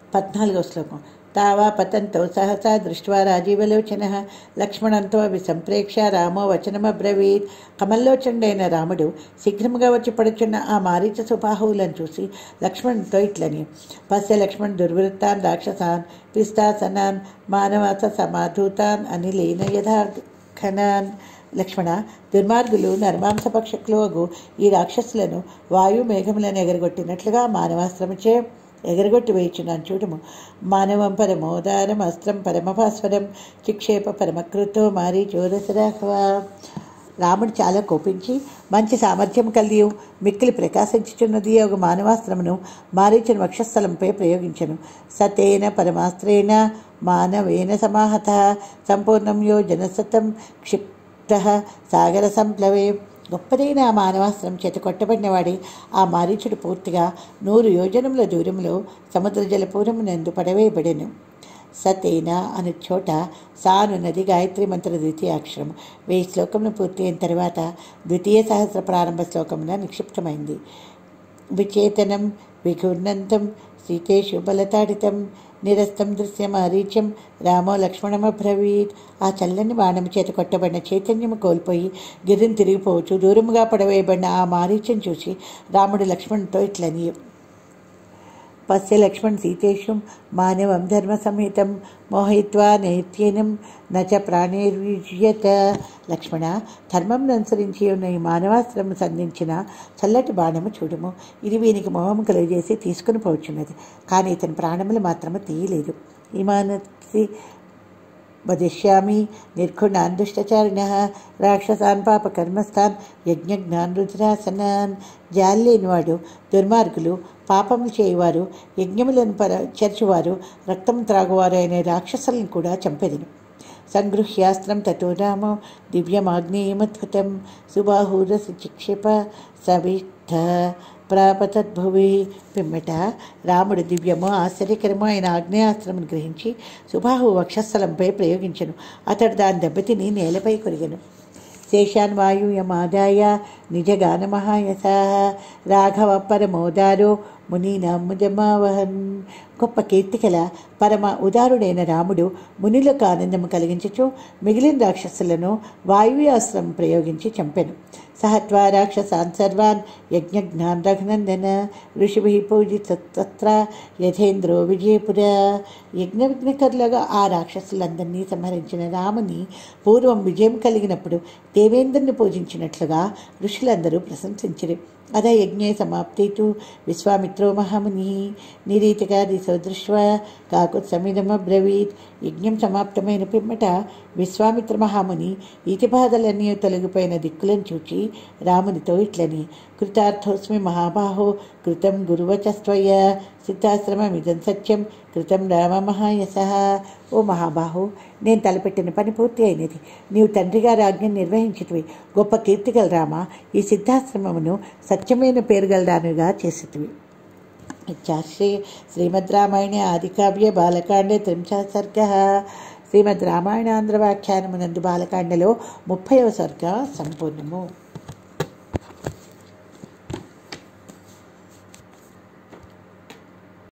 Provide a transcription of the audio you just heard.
పద్నాలుగో శ్లోకం తావా పతంతో సహసా దృష్ట్వా రాజీవలోచన లక్ష్మణంతో అవి సంప్రేక్ష రామో వచనమబ్రవీత్ కమల్లోచనుడైన రాముడు శీఘ్రముగా వచ్చి పడుచున్న ఆ మారీచ సుబాహువులను చూసి లక్ష్మణునితో ఇట్లని పశ్య లక్ష్మణ్ దుర్వృత్తాన్ రాక్షసాన్ పిస్తాసనాన్ మానవాస సమాధూతాన్ అని లేన యథా ఖనాన్ లక్ష్మణ దుర్మార్గులు నర్మాంసపక్షకులు ఈ రాక్షసులను వాయు మేఘములను ఎగరగొట్టినట్లుగా మానవాస్త్రముచే ఎగరగొట్టి వేయించున్నాను చూడము మానవం పరమోదారం అస్త్రం పరమభాస్వరం చిక్షేప పరమకృతో మారి చోదసరాహ్వ రాముడు చాలా కోపించి మంచి సామర్థ్యం కలిగి మిక్కిలి ప్రకాశించుచున్నది ఒక మానవాస్త్రమును మారీచిన వక్షస్థలంపై ప్రయోగించను సతేన పరమాస్త్రేణ మానవేన సమాహత సంపూర్ణం యో జనసతం క్షిప్త సాగర సంప్లవే గొప్పదైన ఆ మానవాస్త్రం చేత కొట్టబడినవాడి ఆ మారీచుడు పూర్తిగా నూరు యోజనముల దూరంలో సముద్ర జలపూరమునందు పడవేయబడెను సతేన అనే చోట సానున్నది గాయత్రి మంత్ర ద్వితీయాక్షరం వెయ్యి శ్లోకములు పూర్తి అయిన తర్వాత ద్వితీయ సహస్ర ప్రారంభ శ్లోకమున నిక్షిప్తమైంది విచేతనం విఘూర్ణంతం సీతేషు బలతాడితం నిరస్తం దృశ్యమారీచం రామో లక్ష్మణమబ్రవీత్ ఆ చల్లని బాణం చేత కొట్టబడిన చైతన్యము కోల్పోయి గిరిని తిరిగిపోవచ్చు దూరముగా పడవేయబడిన ఆ మారీచం చూసి రాముడు లక్ష్మణుతో ఇట్లని పశ్య లక్ష్మణ్ సీతేషు మానవం ధర్మ సంహితం మోహయిత్వా నైత్యేనం నచ ప్రాణేర్యుజ్యత లక్ష్మణ ధర్మం అనుసరించి ఉన్న ఈ మానవాస్త్రము సంధించిన చల్లటి బాణము చూడము ఇది వీనికి మోహము కలుగజేసి తీసుకుని పోవచ్చున్నది కానీ ఇతని ప్రాణములు మాత్రము తీయలేదు ఈ మానసి వదిష్యామి నిర్గుణాన్ దుష్టచారిణ రాక్షసాన్ పాపకర్మస్థాన్ యజ్ఞజ్ఞాన్ రుద్రాసనాన్ జాలేనివాడు దుర్మార్గులు పాపములు చేయువారు యజ్ఞములను పర చర్చువారు రక్తం త్రాగువారు అనే రాక్షసులను కూడా చంపెదను సంగృహ్యాస్త్రం తతో రామో దివ్యమాగ్నేయమద్భుతం సుబాహూరస చిక్షిప సవిష్ఠ ప్రాపతద్భువి పిమ్మట రాముడు దివ్యము ఆశ్చర్యకరము అయిన ఆగ్నేయాస్త్రమును గ్రహించి సుబాహు వక్షస్థలంపై ప్రయోగించను అతడు దాని దెబ్బతిని నేలపై కొరిగను శేషాన్ వాయుయమాదాయ నిజగానమహాయస రాఘవ పరమోదారో మునీనాముజమావహన్ గొప్ప కీర్తికల పరమ ఉదారుడైన రాముడు మునులకు ఆనందము కలిగించుచు మిగిలిన రాక్షసులను వాయుయాస్త్రం ప్రయోగించి చంపెను సహత్వా రాక్షసాన్ సర్వాన్ యజ్ఞజ్ఞాన్ రఘునందన ఋషిభి పూజిత తత్ర యథేంద్రో విజయపుర యజ్ఞ విఘ్నకరులుగా ఆ రాక్షసులందరినీ సంహరించిన రాముని పూర్వం విజయం కలిగినప్పుడు దేవేంద్రుని పూజించినట్లుగా ఋషులందరూ ప్రశంసించిరి అద యజ్ఞే సమాప్తి తు విశ్వామిత్రో మహాముని నిరీతిగా దిశో దృష్ట్వా కాకుత్సమిదమబ్రవీత్ యజ్ఞం సమాప్తమైన పిమ్మట విశ్వామిత్ర మహాముని ఇతిబాధలన్నీ తొలగిపోయిన దిక్కులను చూచి రామునితో ఇట్లని కృతార్థోస్మి మహాబాహో కృతం గురువచస్త్వయ సిద్ధాశ్రమమిదం సత్యం కృతం రామ మహాయస ఓ మహాబాహు నేను తలపెట్టిన పని పూర్తి అయినది నీవు తండ్రి గారి ఆజ్ఞను నిర్వహించితివి గొప్ప కీర్తిగల రామ ఈ సిద్ధాశ్రమమును సత్యమైన పేరుగలదానుగా చేసితివి ఇచ్చాశ్రీ శ్రీమద్ రామాయణే ఆదికావ్య బాలకాండే త్రింశ సర్గ శ్రీమద్ రామాయణాంధ్ర వ్యాఖ్యానమునందు బాలకాండలో ముప్పైవ సర్గ సంపూర్ణము